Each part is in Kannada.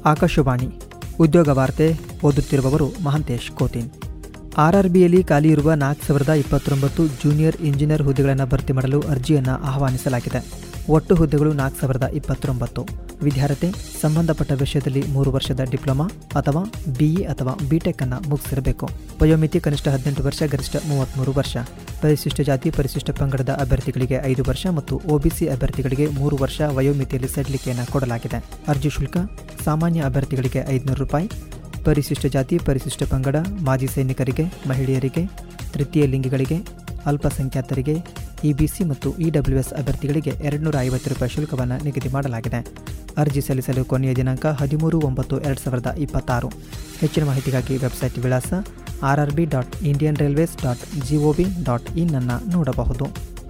ಆಕಾಶವಾಣಿ ಉದ್ಯೋಗ ವಾರ್ತೆ ಓದುತ್ತಿರುವವರು ಮಹಂತೇಶ್ ಕೋತಿನ್ ಆರ್ಆರ್ಬಿಯಲ್ಲಿ ಖಾಲಿ ಇರುವ ನಾಲ್ಕು ಸಾವಿರದ ಇಪ್ಪತ್ತೊಂಬತ್ತು ಜೂನಿಯರ್ ಇಂಜಿನಿಯರ್ ಹುದ್ದೆಗಳನ್ನು ಭರ್ತಿ ಮಾಡಲು ಅರ್ಜಿಯನ್ನು ಆಹ್ವಾನಿಸಲಾಗಿದೆ ಒಟ್ಟು ಹುದ್ದೆಗಳು ನಾಲ್ಕು ಸಾವಿರದ ಇಪ್ಪತ್ತೊಂಬತ್ತು ವಿದ್ಯಾರ್ಥಿ ಸಂಬಂಧಪಟ್ಟ ವಿಷಯದಲ್ಲಿ ಮೂರು ವರ್ಷದ ಡಿಪ್ಲೊಮಾ ಅಥವಾ ಬಿಇ ಅಥವಾ ಬಿಟೆಕ್ ಅನ್ನು ಮುಗಿಸಿರಬೇಕು ವಯೋಮಿತಿ ಕನಿಷ್ಠ ಹದಿನೆಂಟು ವರ್ಷ ಗರಿಷ್ಠ ಮೂವತ್ತ್ಮೂರು ವರ್ಷ ಪರಿಶಿಷ್ಟ ಜಾತಿ ಪರಿಶಿಷ್ಟ ಪಂಗಡದ ಅಭ್ಯರ್ಥಿಗಳಿಗೆ ಐದು ವರ್ಷ ಮತ್ತು ಒಬಿಸಿ ಅಭ್ಯರ್ಥಿಗಳಿಗೆ ಮೂರು ವರ್ಷ ವಯೋಮಿತಿಯಲ್ಲಿ ಸಡಿಲಿಕೆಯನ್ನು ಕೊಡಲಾಗಿದೆ ಅರ್ಜಿ ಶುಲ್ಕ ಸಾಮಾನ್ಯ ಅಭ್ಯರ್ಥಿಗಳಿಗೆ ಐದುನೂರು ರೂಪಾಯಿ ಪರಿಶಿಷ್ಟ ಜಾತಿ ಪರಿಶಿಷ್ಟ ಪಂಗಡ ಮಾಜಿ ಸೈನಿಕರಿಗೆ ಮಹಿಳೆಯರಿಗೆ ತೃತೀಯ ಲಿಂಗಿಗಳಿಗೆ ಅಲ್ಪಸಂಖ್ಯಾತರಿಗೆ ಇಬಿಸಿ ಮತ್ತು ಇಡಬ್ಲ್ಯೂಎಸ್ ಅಭ್ಯರ್ಥಿಗಳಿಗೆ ಎರಡುನೂರ ಐವತ್ತು ರೂಪಾಯಿ ಶುಲ್ಕವನ್ನು ನಿಗದಿ ಮಾಡಲಾಗಿದೆ ಅರ್ಜಿ ಸಲ್ಲಿಸಲು ಕೊನೆಯ ದಿನಾಂಕ ಹದಿಮೂರು ಒಂಬತ್ತು ಎರಡು ಸಾವಿರದ ಇಪ್ಪತ್ತಾರು ಹೆಚ್ಚಿನ ಮಾಹಿತಿಗಾಗಿ ವೆಬ್ಸೈಟ್ ವಿಳಾಸ R R B dot Indian railways dot gov dot in ಅನ್ನು ನೋಡಬಹುದು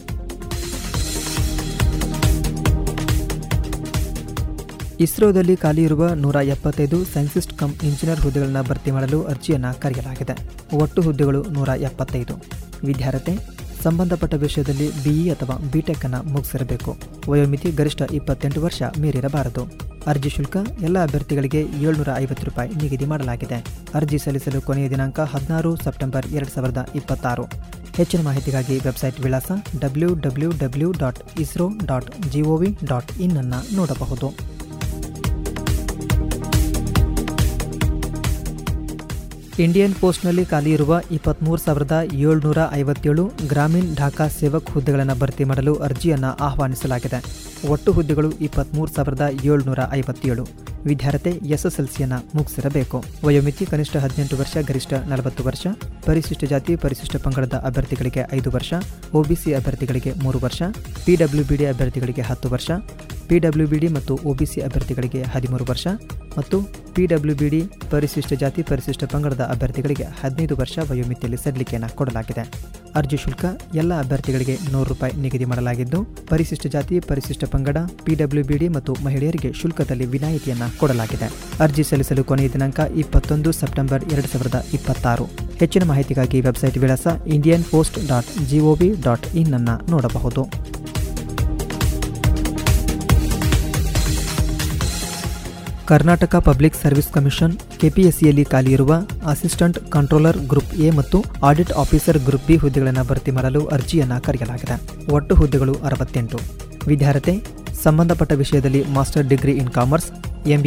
ಇಸ್ರೋದಲ್ಲಿ ಖಾಲಿ ಇರುವ ನೂರ ಎಪ್ಪತ್ತೈದು ಸೈನ್ಸಿಸ್ಟ್ ಕಮ್ ಇಂಜಿನಿಯರ್ ಹುದ್ದೆಗಳನ್ನು ಭರ್ತಿ ಮಾಡಲು ಅರ್ಜಿಯನ್ನು ಕರೆಯಲಾಗಿದೆ ಒಟ್ಟು ಹುದ್ದೆಗಳು ನೂರ ಎಪ್ಪತ್ತೈದು ವಿದ್ಯಾರ್ಥಿ ಸಂಬಂಧಪಟ್ಟ ವಿಷಯದಲ್ಲಿ ಬಿಇ ಅಥವಾ ಬಿಟೆಕ್ ಅನ್ನು ಮುಗಿಸಿರಬೇಕು ವಯೋಮಿತಿ ಗರಿಷ್ಠ ಇಪ್ಪತ್ತೆಂಟು ವರ್ಷ ಮೀರಿರಬಾರದು ಅರ್ಜಿ ಶುಲ್ಕ ಎಲ್ಲ ಅಭ್ಯರ್ಥಿಗಳಿಗೆ ಏಳ್ನೂರ ಐವತ್ತು ರೂಪಾಯಿ ನಿಗದಿ ಮಾಡಲಾಗಿದೆ ಅರ್ಜಿ ಸಲ್ಲಿಸಲು ಕೊನೆಯ ದಿನಾಂಕ ಹದಿನಾರು ಸೆಪ್ಟೆಂಬರ್ ಎರಡು ಸಾವಿರದ ಇಪ್ಪತ್ತಾರು ಹೆಚ್ಚಿನ ಮಾಹಿತಿಗಾಗಿ ವೆಬ್ಸೈಟ್ ವಿಳಾಸ W W W dot ISRO dot gov dot in ಅನ್ನು ನೋಡಬಹುದು ಇಂಡಿಯನ್ ಪೋಸ್ಟ್ನಲ್ಲಿ ಖಾಲಿ ಇರುವ ಇಪ್ಪತ್ತ್ಮೂರು ಸಾವಿರದ ಏಳ್ನೂರ ಐವತ್ತೇಳು ಗ್ರಾಮೀಣ್ ಢಾಕಾ ಸೇವಕ್ ಹುದ್ದೆಗಳನ್ನು ಭರ್ತಿ ಮಾಡಲು ಅರ್ಜಿಯನ್ನು ಆಹ್ವಾನಿಸಲಾಗಿದೆ ಒಟ್ಟು ಹುದ್ದೆಗಳು ಇಪ್ಪತ್ತ್ಮೂರು ಸಾವಿರದ ಏಳ್ನೂರ ಐವತ್ತೇಳು ವಿದ್ಯಾರ್ಥಿ ಎಸ್ಎಸ್ಎಲ್ಸಿಯನ್ನು ಮುಗಿಸಿರಬೇಕು ವಯೋಮಿತಿ ಕನಿಷ್ಠ ಹದಿನೆಂಟು ವರ್ಷ ಗರಿಷ್ಠ ನಲವತ್ತು ವರ್ಷ ಪರಿಶಿಷ್ಟ ಜಾತಿ ಪರಿಶಿಷ್ಟ ಪಂಗಡದ ಅಭ್ಯರ್ಥಿಗಳಿಗೆ ಐದು ವರ್ಷ ಒಬಿಸಿ ಅಭ್ಯರ್ಥಿಗಳಿಗೆ ಮೂರು ವರ್ಷ ಪಿಡಬ್ಲ್ಯೂಬಿಡಿ ಅಭ್ಯರ್ಥಿಗಳಿಗೆ ಹತ್ತು ವರ್ಷ ಪಿಡಬ್ಲ್ಯೂಬಿಡಿ ಮತ್ತು ಒಬಿಸಿ ಅಭ್ಯರ್ಥಿಗಳಿಗೆ ಹದಿಮೂರು ವರ್ಷ ಮತ್ತು ಪಿಡಬ್ಲ್ಯೂಬಿಡಿ ಪರಿಶಿಷ್ಟ ಜಾತಿ ಪರಿಶಿಷ್ಟ ಪಂಗಡದ ಅಭ್ಯರ್ಥಿಗಳಿಗೆ ಹದಿನೈದು ವರ್ಷ ವಯೋಮಿತಿಯಲ್ಲಿ ಸಡಿಲಿಕೆಯನ್ನು ಕೊಡಲಾಗಿದೆ ಅರ್ಜಿ ಶುಲ್ಕ ಎಲ್ಲ ಅಭ್ಯರ್ಥಿಗಳಿಗೆ ನೂರು ರೂಪಾಯಿ ನಿಗದಿ ಮಾಡಲಾಗಿದ್ದು ಪರಿಶಿಷ್ಟ ಜಾತಿ ಪರಿಶಿಷ್ಟ ಪಂಗಡ ಪಿಡಬ್ಲ್ಯೂಬಿಡಿ ಮತ್ತು ಮಹಿಳೆಯರಿಗೆ ಶುಲ್ಕದಲ್ಲಿ ವಿನಾಯಿತಿಯನ್ನು ಕೊಡಲಾಗಿದೆ ಅರ್ಜಿ ಸಲ್ಲಿಸಲು ಕೊನೆಯ ದಿನಾಂಕ ಇಪ್ಪತ್ತೊಂದು ಸೆಪ್ಟೆಂಬರ್ ಎರಡು ಸಾವಿರದ ಇಪ್ಪತ್ತಾರು ಹೆಚ್ಚಿನ ಮಾಹಿತಿಗಾಗಿ ವೆಬ್ಸೈಟ್ ವಿಳಾಸ Indian post dot gov dot in ಅನ್ನು ನೋಡಬಹುದು ಕರ್ನಾಟಕ ಪಬ್ಲಿಕ್ ಸರ್ವಿಸ್ ಕಮಿಷನ್ ಕೆಪಿಎಸ್ಸಿಯಲ್ಲಿ ಖಾಲಿ ಇರುವ ಅಸಿಸ್ಟೆಂಟ್ ಕಂಟ್ರೋಲರ್ ಗ್ರೂಪ್ ಎ ಮತ್ತು ಆಡಿಟ್ ಆಫೀಸರ್ ಗ್ರೂಪ್ ಬಿ ಹುದ್ದೆಗಳನ್ನು ಭರ್ತಿ ಮಾಡಲು ಅರ್ಜಿಯನ್ನು ಕರೆಯಲಾಗಿದೆ ಒಟ್ಟು ಹುದ್ದೆಗಳು ಅರವತ್ತೆಂಟು ವಿದ್ಯಾರ್ಥಿ ಸಂಬಂಧಪಟ್ಟ ವಿಷಯದಲ್ಲಿ ಮಾಸ್ಟರ್ ಡಿಗ್ರಿ ಇನ್ ಕಾಮರ್ಸ್